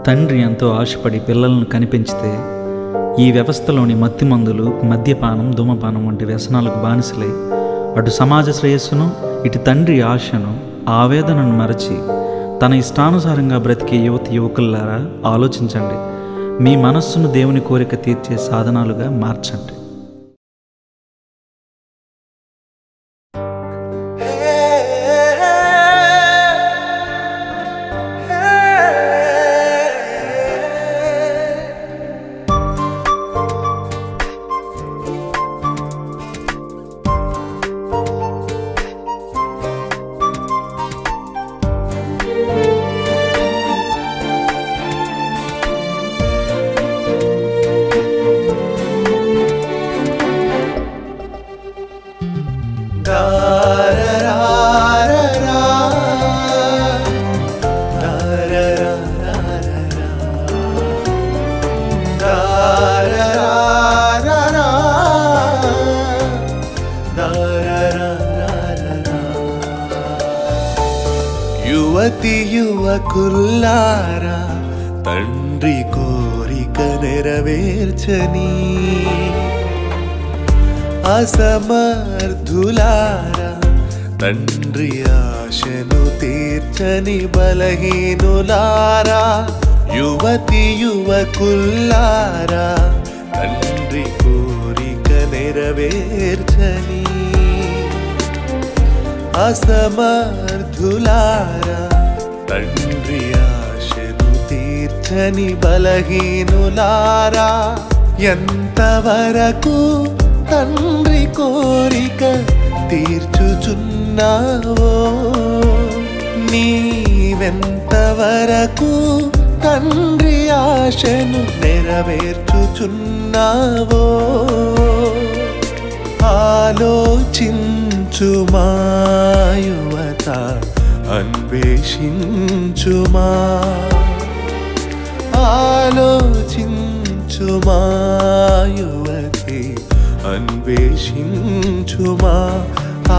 తండ్రి ఎంతో ఆశపడి పిల్లలను కనిపెంచితే ఈ వ్యవస్థలోని మత్తి మందులు మద్యపానం ధూమపానం వంటి వ్యసనాలకు బానిసలై అటు సమాజ శ్రేయస్సును ఇటు తండ్రి ఆశను ఆవేదనను మరచి తన ఇష్టానుసారంగా బ్రతికే యువతి యువకులారా ఆలోచించండి మీ మనస్సును దేవుని కోరిక తీర్చే సాధనాలుగా మార్చండి యువతి యువకుల్లారా తండ్రి కోరిక నెరవేర్చని అసమర్థులారా తండ్రి ఆశను తీర్చని బలహీనులారా యువతి యువకుల్లారా తండ్రి కోరిక నెరవేర్చని అసమర్థులారా తండ్రి ఆశను తీర్చని బలహీనులారా ఎంతవరకు తండ్రి కోరిక తీర్చుచున్నావో నీవెంతవరకు తండ్రి ఆశను నెరవేర్చుచున్నావో ఆలోచించుమా యువత అన్వేషించుమా ఆలోచించుమా యువతి అన్వేషించుమా ఆ,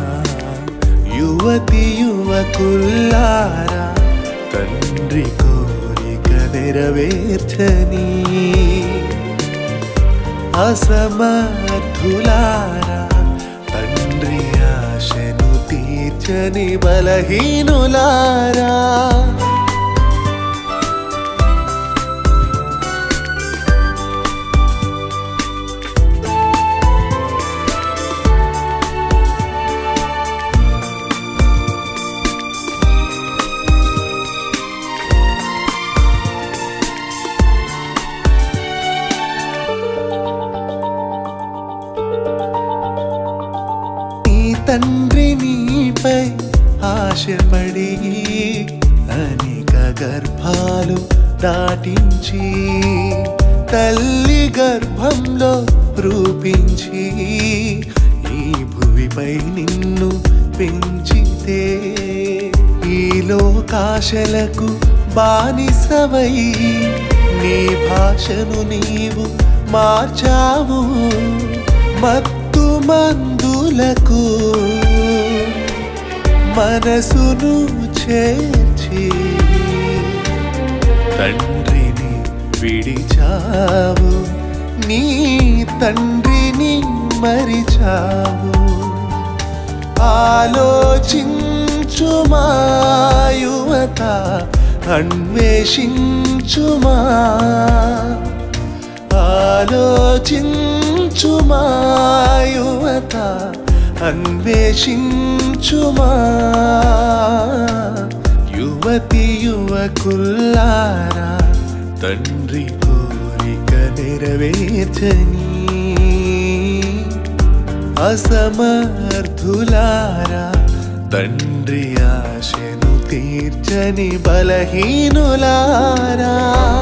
యువతి యువకుల్లారా తండ్రి కోరిక నెరవేర్చని అసమర్థులారా తండ్రి ఆశను తీర్చని బలహీనులారా నీ తండ్రి నీపై ఆశపడి అనేక గర్భాలు దాటించి తల్లి గర్భంలో రూపించి ఈ భువిపై నిన్ను పెంచితే ఈ లోకాశలకు బానిసవై నీ భాషను నీవు మార్చావు మత్తు మందులకు మనసును చేర్చి తండ్రిని విడిచావు నీ తండ్రిని మరిచావు ఆలోచించుమా యువత అన్వేషించుమా ఆలోచించుమా యువత అన్వేషించుమా యువతి యువకుల్లారా తండ్రి కోరిక నెరవేర్చని అసమర్థులారా తండ్రి ఆశను తీర్చని బలహీనులారా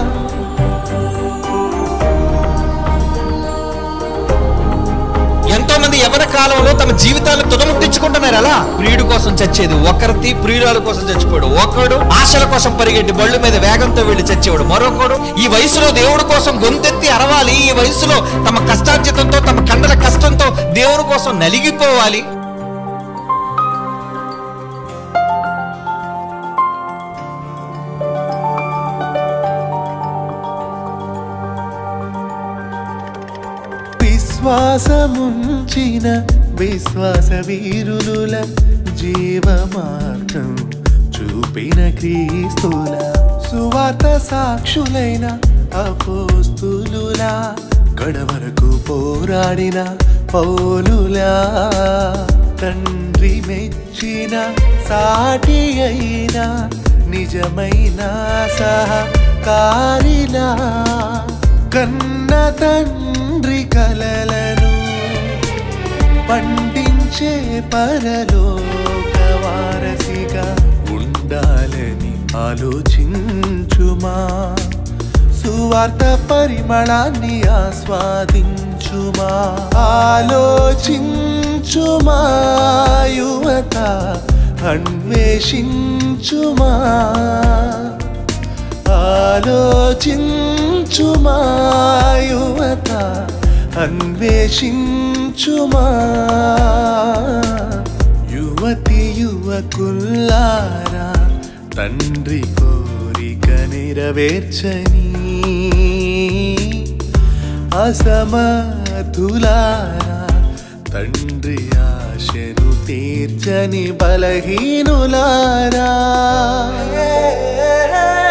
ఎంతో మంది యవన కాలంలో తమ జీవితాలను తుదముట్టించుకుంటున్నారు అలా ప్రియుడు కోసం చచ్చేది ఒకరిది ప్రియురాల కోసం చచ్చిపోయాడు ఒకడు ఆశల కోసం పరిగెట్టి బళ్ళు మీద వేగంతో వెళ్ళి చచ్చేవాడు మరొకడు ఈ వయసులో దేవుడి కోసం గొంతెత్తి అరవాలి ఈ వయసులో తమ కష్టార్జితంతో తమ కండల కష్టంతో దేవుడి కోసం నలిగిపోవాలి విశ్వాసముంచిన విశ్వాస వీరుల జీవ మార్గం చూపిన క్రీస్తుల సువార్త సాక్షులైన అపోస్తులులా గడవరకు పోరాడిన పౌలులా తండ్రి మెచ్చిన సాటి అయిన నిజమైన సహకారిలా కన్న తండ్రి కలలను పండించే పరలోక వారసిగా ఉండాలని ఆలోచించుమా సువార్త పరిమళాన్ని ఆస్వాదించుమా ఆలోచించుమా యువత అన్వేషించుమా ఆలోచించుమా యువత అన్వేషించుమా యువతి యువకుల్లారా తండ్రి కోరిక నెరవేర్చని అసమతులారా తండ్రి ఆశను తీర్చని బలహీనులారా